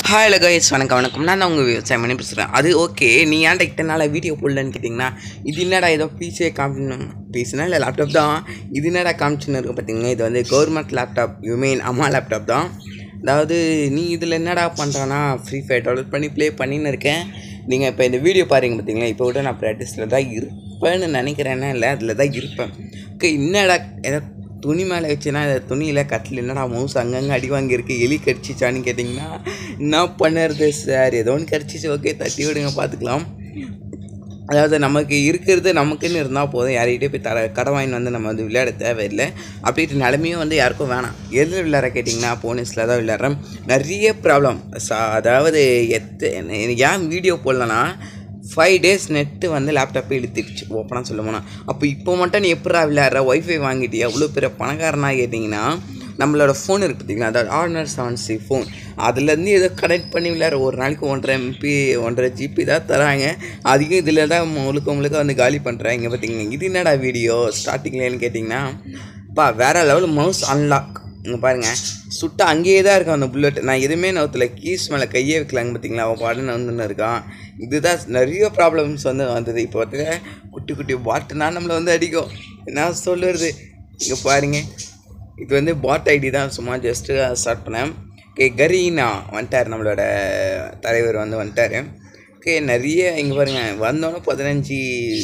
hi hello guys வணக்கம் வணக்கம் நான் தான் உங்கள் விவசாயம் பண்ணி பேசுகிறேன் அது ஓகே நீ ஏன்டா இத்தனை நாளாக வீடியோ போடலன்னு கேட்டிங்கன்னா இது என்னடா ஏதோ பிசியே காமிக்கணும் பேசுனா இல்லை லேப்டாப் தான் இது என்னடா காமிச்சுன்னு இருக்கு பார்த்தீங்கன்னா இது வந்து கவர்மெண்ட் லேப்டாப் யூ மீன் அம்மா லேப்டாப் தான் அதாவது நீ இதில் என்னடா பண்ணுறான்னா ஃப்ரீ ஃபயர் டவுன்லோட் பண்ணி ப்ளே பண்ணின்னு இருக்கேன் நீங்கள் இப்போ இந்த வீடியோ பாருங்க பார்த்தீங்களா இப்போ விட நான் ப்ராக்டிஸில் தான் இருப்பேன்னு நினைக்கிறேன்னா இல்லை அதில் தான் இருப்பேன் ஓகே என்னடா ஏதோ துணி மேலே வச்சுன்னா இந்த துணியில் கட்டில் என்னடா மவுஸ் அங்கங்கே அடி வாங்கியிருக்கு எலி கடிச்சிச்சான்னு கேட்டிங்கன்னா என்ன பண்ணுறது சார் ஏதோ ஒன்று கடிச்சிச்சு ஓகே தட்டி விடுங்க பார்த்துக்கலாம் அதாவது நமக்கு இருக்கிறது நமக்குன்னு இருந்தால் போதும் யார்கிட்டயும் போய் தர கடை வாங்கி வந்து நம்ம வந்து விளையாட தேவையில்லை அப்படின்ட்டு நிலமையும் வந்து யாருக்கும் வேணாம் எதில் விளையாட கேட்டிங்கன்னா போனஸில் தான் விளையாடுறேன் நிறைய ப்ராப்ளம் அதாவது எத்த ஏன் வீடியோ போடலன்னா ஃபைவ் டேஸ் நெட்டு வந்து லேப்டாப்பே இழுத்துடுச்சு ஓப்பனாக சொல்ல போனால் அப்போ இப்போ மட்டும் நீ எப்படா விளையாடுற ஒய்ஃபை வாங்கிட்டு எவ்வளோ பெரிய பணக்காரனா கேட்டிங்கன்னா நம்மளோட ஃபோன் இருக்குது பார்த்தீங்களா அதாவது ஆர்னர் செவன் சி ஃபோன் அதுலேருந்து ஏதோ கனெக்ட் பண்ணி விளையாடுற ஒரு நாளைக்கு ஒன்றரை எம்பி ஒன்றரை ஜிபி தான் தராங்க அதிகம் இதில் தான் முழுக்க முழுக்க வந்து காலி பண்ணுறேன் இங்கே பார்த்தீங்கன்னா இது என்னடா வீடியோ ஸ்டார்டிங்லேன்னு கேட்டிங்கன்னா பா வேறு லெவல் மவுஸ் அன்லாக் இங்கே பாருங்கள் சுட்ட அங்கேயே தான் இருக்கும் அந்த புல்லட் நான் எதுவுமே நோத்தில் கீஸ் மேலே கையே வைக்கலாங்க பார்த்தீங்களா அவன் பாடுன்னு வந்துன்னு இருக்கான் இதுதான் நிறைய ப்ராப்ளம்ஸ் வந்து வந்தது இப்போ வந்து குட்டி குட்டி பாட்டுனா நம்மளை வந்து அடிக்கும் என்ன சொல்லுறது இங்கே பாருங்க இது வந்து பாட் ஐடி தான் சும்மா ஜஸ்ட்டு ஸ்டார்ட் பண்ணேன் ஓகே கரீனா வந்துட்டார் நம்மளோட தலைவர் வந்து வந்துட்டார் ஓகே நிறைய இங்கே பாருங்க வந்தோன்னே பதினஞ்சு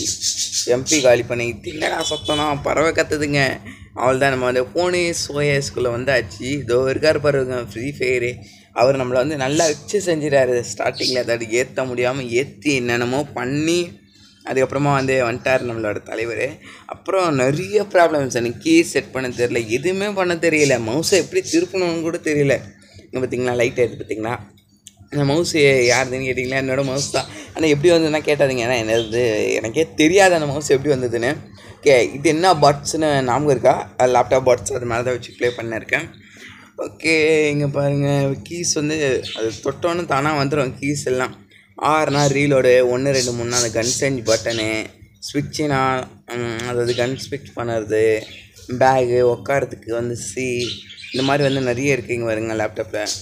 எம்பி காலி பண்ணி என்னடா சத்தம்னா பறவை கத்துதுங்க அவள் தான் நம்ம வந்து ஃபோனே சோயஸ்குள்ளே வந்தாச்சு இதோ இருக்கார் பாருங்க ஃப்ரீ ஃபயரு அவர் நம்மளை வந்து நல்லா வச்சு செஞ்சிடாரு ஸ்டார்டிங்கில் அதாவது ஏற்ற முடியாமல் ஏற்றி என்னென்னமோ பண்ணி அதுக்கப்புறமா வந்து வந்துட்டார் நம்மளோட தலைவர் அப்புறம் நிறைய ப்ராப்ளம்ஸ் எனக்கு கீ செட் பண்ண தெரியல எதுவுமே பண்ண தெரியல மவுஸை எப்படி திருப்பணும்னு கூட தெரியல இங்கே பார்த்தீங்களா லைட் எடுத்து பார்த்தீங்களா இந்த மவுஸ் யாருதுன்னு கேட்டிங்களா என்னோடய மவுஸ் தான் ஆனால் எப்படி வந்ததுன்னா கேட்டாதீங்க ஏன்னா என்னது எனக்கே தெரியாது அந்த மவுஸ் எப்படி வந்ததுன்னு ஓகே இது என்ன பட்ஸ்னு ஞாபகம் இருக்கா லேப்டாப் பட்ஸ் அது மேலே தான் வச்சு ப்ளே பண்ணிருக்கேன் ஓகே இங்கே பாருங்கள் கீஸ் வந்து அது தொட்டோன்னு தானாக வந்துடும் கீஸ் எல்லாம் ஆறுனா ரீலோடு ஒன்று ரெண்டு மூணு அந்த கன் சேஞ்ச் பட்டனு ஸ்விட்சுனா அதாவது கன் ஸ்விட்ச் பண்ணுறது பேகு உட்காரத்துக்கு வந்து சி இந்த மாதிரி வந்து நிறைய இருக்குங்க வருங்க லேப்டாப்பில்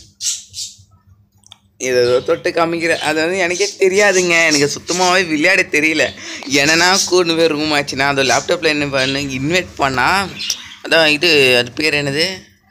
இதை தொட்டு காமிக்கிற அது வந்து எனக்கே தெரியாதுங்க எனக்கு சுத்தமாகவே விளையாட தெரியல என்னன்னா கூண்டு போய் ரூம் ஆச்சுன்னா அது லேப்டாப்பில் என்ன பண்ணு இன்வைட் பண்ணால் அதான் இது அது பேர் என்னது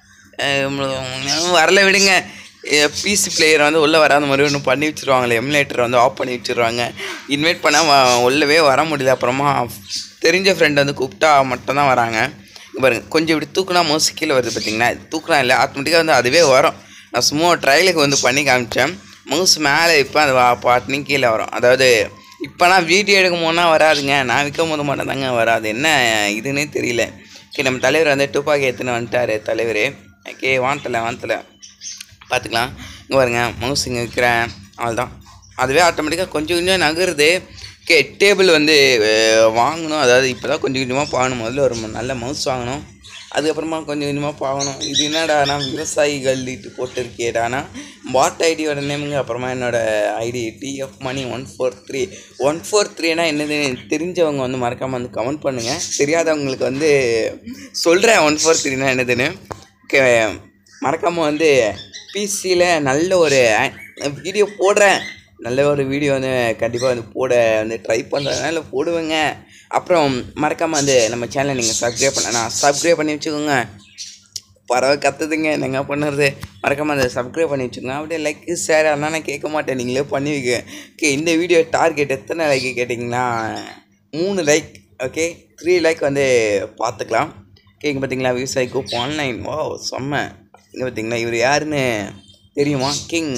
வரல விடுங்க பிசி பிளேயர் வந்து உள்ளே வராத மாதிரி ஒன்று பண்ணி வச்சுருவாங்களே எம்லேட்டர் வந்து ஆஃப் பண்ணி வச்சுருவாங்க இன்வைட் பண்ணால் உள்ளவே வர முடியல அப்புறமா தெரிஞ்ச ஃப்ரெண்ட் வந்து கூப்பிட்டா மட்டும்தான் வராங்க பாருங்க கொஞ்சம் இப்படி தூக்குனா மோஸ்ட் கீழே வருது பார்த்தீங்கன்னா தூக்குனா இல்லை ஆட்டோமேட்டிக்காக வந்து அதுவே வரும் நான் சும்மா ட்ரையலுக்கு வந்து பண்ணி காமிச்சேன் மவுஸ் மேலே இப்போ அது பாட்டுனு கீழே வரும் அதாவது இப்போ நான் வீடியோ எடுக்கும் போனால் வராதுங்க நான் விற்கும் போது மட்டும் தாங்க வராது என்ன இதுன்னே தெரியல ஓகே நம்ம தலைவர் வந்து துப்பாக்கி எடுத்துன்னு வந்துட்டார் தலைவர் ஓகே வாந்தலை வாந்தலை பார்த்துக்கலாம் இங்கே பாருங்க மவுஸ் இங்கே வைக்கிறேன் அவ்வளோதான் அதுவே ஆட்டோமேட்டிக்காக கொஞ்சம் கொஞ்சம் நகருது ஓகே டேபிள் வந்து வாங்கணும் அதாவது இப்போ தான் கொஞ்சம் கொஞ்சமாக பார்க்கணும் முதல்ல ஒரு நல்ல மவுஸ் வாங்கணும் அதுக்கப்புறமா கொஞ்சம் கொஞ்சமாக பார்க்கணும் இது என்னடானா விவசாயிகள் இட்டு போட்டிருக்கேடானா பாட் ஐடியோட நேமுங்க அப்புறமா என்னோடய ID TF Mani one four three one four த்ரீனா என்னதுன்னு தெரிஞ்சவங்க வந்து மறக்காமல் வந்து கமெண்ட் பண்ணுங்கள் தெரியாதவங்களுக்கு வந்து சொல்கிறேன் ஒன் ஃபோர் த்ரீனா என்னதுன்னு ஓகே மறக்காமல் வந்து பிசியில் நல்ல ஒரு வீடியோ போடுறேன் நல்ல ஒரு வீடியோ வந்து கண்டிப்பாக வந்து போட வந்து ட்ரை பண்ணுறதுனால போடுவேங்க அப்புறம் மறக்காமல் வந்து நம்ம சேனலை நீங்கள் சப்ஸ்கிரைப் பண்ண நான் சப்ஸ்கிரைப் பண்ணி வச்சுக்கோங்க பறவை கத்துதுங்க என்னங்க பண்ணுறது மறக்காமல் அதை சப்ஸ்கிரைப் பண்ணி வச்சுக்கோங்க அப்படியே லைக் ஷேர் ஆனால் நான் கேட்க மாட்டேன் நீங்களே பண்ணி வைக்க ஓகே இந்த வீடியோ டார்கெட் எத்தனை லைக் கேட்டிங்கன்னா மூணு லைக் ஓகே த்ரீ லைக் வந்து பார்த்துக்கலாம் ஓகே இங்கே பார்த்தீங்களா விவசாயி குரூப் ஆன்லைன் ஓ செம்ம இங்கே பார்த்தீங்களா இவர் யாருன்னு தெரியுமா கிங்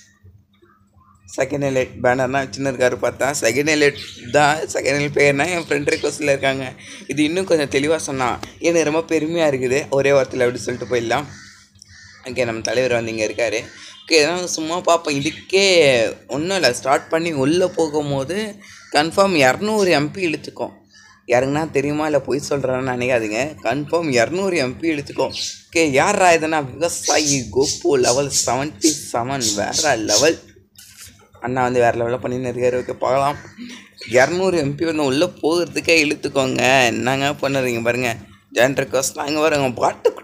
செகண்ட் எலைட் பேனர்னா சின்ன இருக்காரு பார்த்தா செகண்ட் எலைட் தான் செகண்ட் எலைட் பேர்னா என் ஃப்ரெண்ட் ரிக்வஸ்ட்டில் இருக்காங்க இது இன்னும் கொஞ்சம் தெளிவாக சொன்னான் எனக்கு ரொம்ப பெருமையாக இருக்குது ஒரே வாரத்தில் அப்படி சொல்லிட்டு போயிடலாம் ஓகே நம்ம தலைவர் வந்து இங்கே இருக்கார் ஓகே நான் சும்மா பார்ப்பேன் இதுக்கே ஒன்றும் இல்லை ஸ்டார்ட் பண்ணி உள்ளே போகும்போது கன்ஃபார்ம் இரநூறு எம்பி இழுத்துக்கும் யாருங்கன்னா தெரியுமா இல்லை பொய் சொல்கிறான்னு நினைக்காதீங்க கன்ஃபார்ம் இரநூறு எம்பி இழுத்துக்கும் ஓகே யாரா இதுனா விவசாயி கோப்பு லெவல் செவன்ட்டி செவன் வேற லெவல் அண்ணா வந்து வேறு லெவலில் பண்ணின்னு இருக்காரு ஓகே பார்க்கலாம் இரநூறு எம்பி வந்து உள்ளே போகிறதுக்கே இழுத்துக்கோங்க என்னங்க பண்ணுறீங்க பாருங்கள் ஜென்ட்ரு கோஸ் நாங்கள் பாருங்க பாட்டு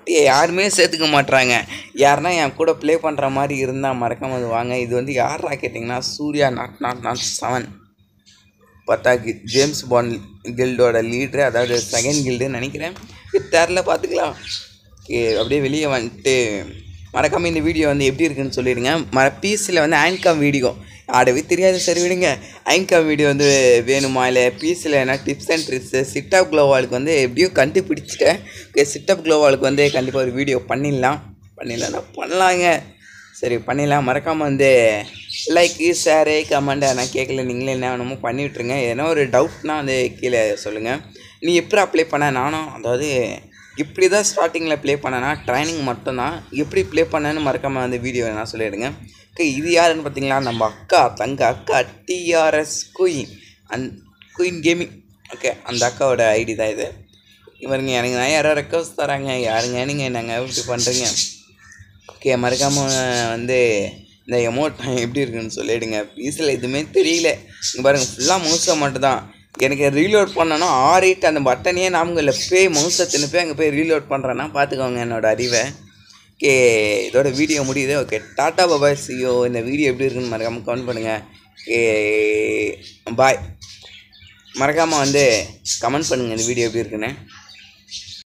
பார்ட்டியை யாருமே சேர்த்துக்க மாட்றாங்க யாருன்னா என் கூட ப்ளே பண்ணுற மாதிரி இருந்தால் மறக்காம அது வாங்க இது வந்து யாரா கேட்டிங்கன்னா Surya naught naught naught seven பார்த்தா கி- ஜேம்ஸ் பாண்ட் கில்டோட லீட்ரு அதாவது செகண்ட் கில்டுன்னு நினைக்கிறேன் தெரில பார்த்துக்கலாம் ஓகே அப்படியே வெளியே வந்துட்டு மறக்காமல் இந்த வீடியோ வந்து எப்படி இருக்குன்னு சொல்லிடுங்க ம பீஸில் வந்து ஆன்காம் வீடியோ ஆடவே தெரியாது சரி விடுங்க ஆன்காம் வீடியோ வந்து வேணுமா இல்லை பீஸில் என்ன டிப்ஸ் அண்ட் ட்ரிக்ஸு சிட்டப் க்ளோவாலுக்கு வந்து எப்படியோ கண்டுபிடிச்சிட்டேன் ஓகே சிட்டப் க்ளோவாலுக்கு வந்து கண்டிப்பாக ஒரு வீடியோ பண்ணிடலாம் பண்ணிடலாம்னா பண்ணலாங்க சரி பண்ணிடலாம் மறக்காமல் வந்து லைக்கு ஷேரு கமெண்ட் நான் கேட்கல நீங்களே என்ன வேணுமோ பண்ணி விட்ருங்க ஏன்னா ஒரு டவுட்னா வந்து கீழே சொல்லுங்கள் நீ எப்படி அப்ளை பண்ண நானும் அதாவது இப்படி தான் ஸ்டார்டிங்கில் ப்ளே பண்ணனா ட்ரைனிங் மட்டும்தான் எப்படி ப்ளே பண்ணேன்னு மறக்காமல் வந்து வீடியோ நான் சொல்லிவிடுங்க ஓகே இது யாருன்னு பார்த்தீங்களா நம்ம அக்கா தங்க அக்கா டிஆர்எஸ் குயின் அந் குயின் கேமிங் ஓகே அந்த அக்காவோட ஐடி தான் இது இவருங்க எனக்கு நான் யாரோ ரெக்வஸ்ட் தராங்க யாருங்க நீங்கள் என்னங்க இப்படி பண்ணுறீங்க ஓகே மறக்காமல் வந்து இந்த எமௌண்ட் எப்படி இருக்குன்னு சொல்லிடுங்க பீஸில் எதுவுமே தெரியல இங்கே பாருங்கள் ஃபுல்லாக மவுஸை மட்டும்தான் எனக்கு ரீலோட் பண்ணணும் ஆர் எயிட் அந்த பட்டனையே நாமங்க இல்லை போய் மவுஸை தின்னு போய் அங்கே போய் ரீலோட் பண்ணுறேன்னா பார்த்துக்கோங்க என்னோட அறிவை ஓகே இதோட வீடியோ முடியுது ஓகே டாட்டா பபாய் சியோ இந்த வீடியோ எப்படி இருக்குன்னு மறக்காமல் கமெண்ட் பண்ணுங்கள் ஓகே பாய் மறக்காமல் வந்து கமெண்ட் பண்ணுங்கள் இந்த வீடியோ எப்படி இருக்குன்னு